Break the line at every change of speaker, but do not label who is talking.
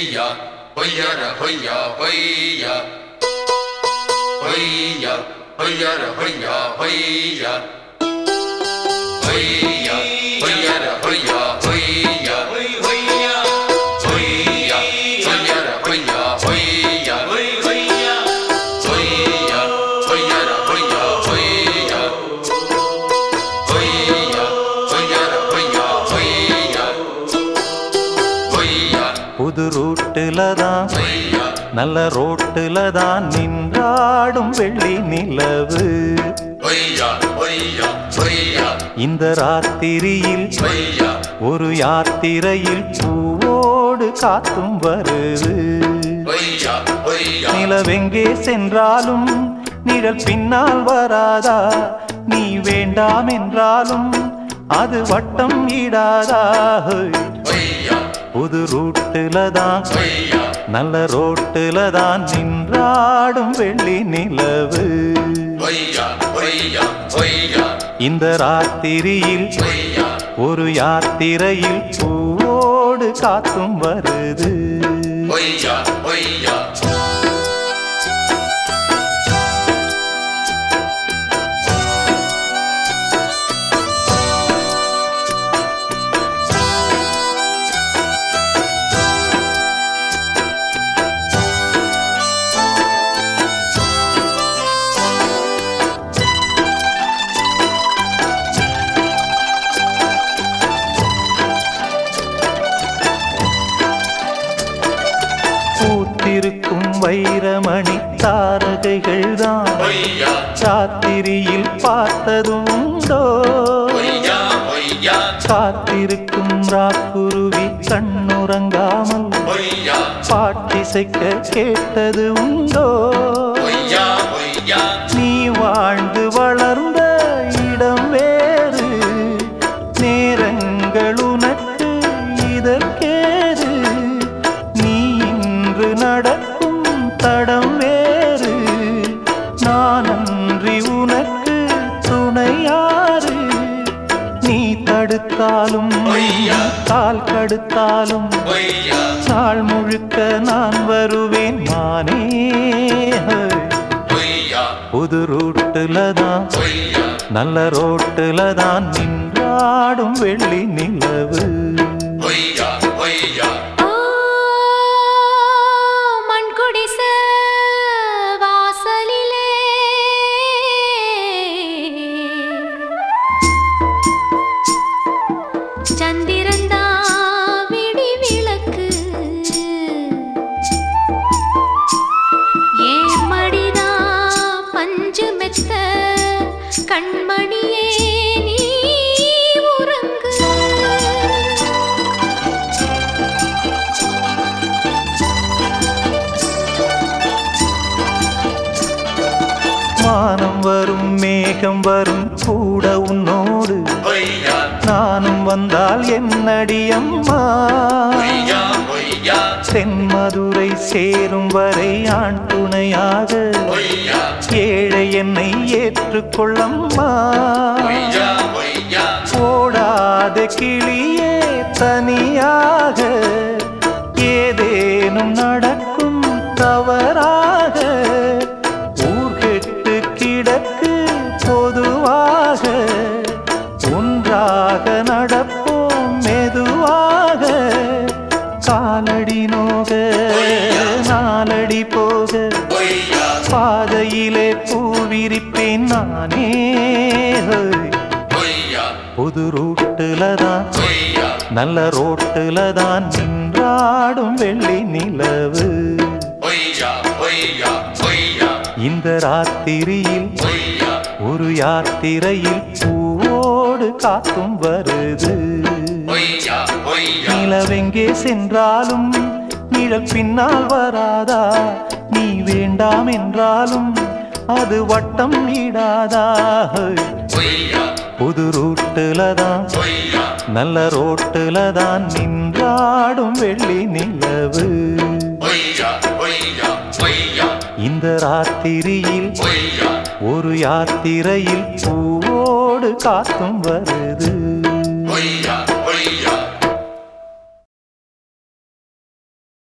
ஹொய்யா ஹொய்யர ஹொய்யா ஹொய்யா ஹொய்யா ஹொய்யர ஹொய்யா ஹொய்யா ஹொய்யா ஹொய்யர ஹொய்யா ஹொய்யா ஹொய்யா ஹொய்யர ஹொய்யா ஹொய்யா ஹொய்யா ஹொய்யர ஹொய்யா ஹொய்யா ஹொய்யா ஹொய்யர ஹொய்யா ஹொய்யா ஹொய்யா
புது ரூட்டுல தான்
ஹொய்யா
நல்ல ரோட்டுல தான் நின்றாடும் வெள்ளி நிலவு
ஹொய்யா ஹொய்யா ஹொய்யா
இந்த ராத்திரியில்
ஹொய்யா
ஒரு யாத்திரையில் பூவோடு காத்தும் வருது
ஹொய்யா ஹொய்யா
நிலவெங்கே சென்றாலும் நிழல் பின்னால் வராதா நீ வேண்டாம் என்றாலும் அது வட்டம் ஈடாதா ஹோய்.
ஹொய்யா
புது ரூட்டுல தான்
ஹொய்யா
நல்ல ரோட்டுல தான் நின்றாடும் வெள்ளி நிலவு
ஹொய்யா ஹொய்யா ஹொய்யா
இந்த ராத்திரியில்
ஹொய்யா
ஒரு யாத்திரையில் பூவோடு காத்தும் வருது
ஹொய்யா ஹொய்யா
பூத்திருக்கும் வைரமணி தாரகைகள் தான்
ஹொய்யா
சாத்திரியில் பார்த்ததும் உண்டோ
ஹொய்யா ஹொய்யா
காத்திருக்கும் ராக்குருவி கண்ணுறங்காமல்
ஹொய்யா
பாட்டிசைக்க கேட்டது உண்டோ
ஹொய்யா ஹொய்யா
நீ வாழ்ந்து வளர்ந்த இடம் வேறு நேரங்கள் உனக்கு இதற்கேது நீ இன்று நடக்கும் தடம் வேறு நான் அன்றி உனக்கு துணையாறு நீ தடுத்தாலும்
ஐயா.
கால் கடுத்தாலும்
ஹொய்யா
நாள் முழுக்க நான் வருவேன் நானே
ஹொய்யா
புது ரூட்டுல தான்
ஹொய்யா
நல்ல ரோட்டுல தான் நின்றாடும் வெள்ளி நிலவு
ஹொய்யா ஹொய்யா
ஆ மண்குடிச வாசலிலே சந்திரந்தா விடி விளக்கு ஏன் மடிதா பஞ்சு மெத்த கண்மணியே நீ உறங்கு
வானம் வரும் மேகம் வரும் கூட உன்னோடு
ஹொய்யா
நானும் வந்தால் என்னடி அம்மா
ஹொய்யா ஹொய்யா
தென்மதுரை சேரும் வரை ஆண் துணையாக
ஹொய்யா
ஏழை என்னை ஏற்றுக்கொள்ளம்மா
ஹொய்யா ஹொய்யா
ஓடாத கிளியே தனியாக ஏதேனும் நடக்கும் தவறாக ஊர்கெட்டு கிடக்கு பொதுவாக ஒன்றாக நடப்போம் மெதுவாக காலடி நோக நாலடி போக
ஹொய்யா
பாதையிலே பூவிரிப்பேன் நானே ஹோய்.
ஹொய்யா
புது ரூட்டுல தான்
ஹொய்யா
நல்ல ரோட்டுல தான் நின்றாடும் வெள்ளி நிலவு
ஹொய்யா ஹொய்யா ஹொய்யா
இந்த ராத்திரியில்
ஹொய்யா
ஒரு யாத்திரையில் பூவோடு காத்தும் வருது
ஹொய்யா ஹொய்யா
நிலவெங்கே சென்றாலும் நிழல் பின்னால் வராதா நீ வேண்டாம் என்றாலும் அது வட்டம் ஈடாதா
ஹொய்யா
புது ரூட்டுல தான்
ஹொய்யா
நல்ல ரோட்டுல தான் நின்றாடும் வெள்ளி நிலவு
ஹொய்யா ஹொய்யா ஹொய்யா
இந்த ராத்திரியில்
ஹொய்யா
ஒரு யாத்திரையில் பூவோடு காத்தும் வருது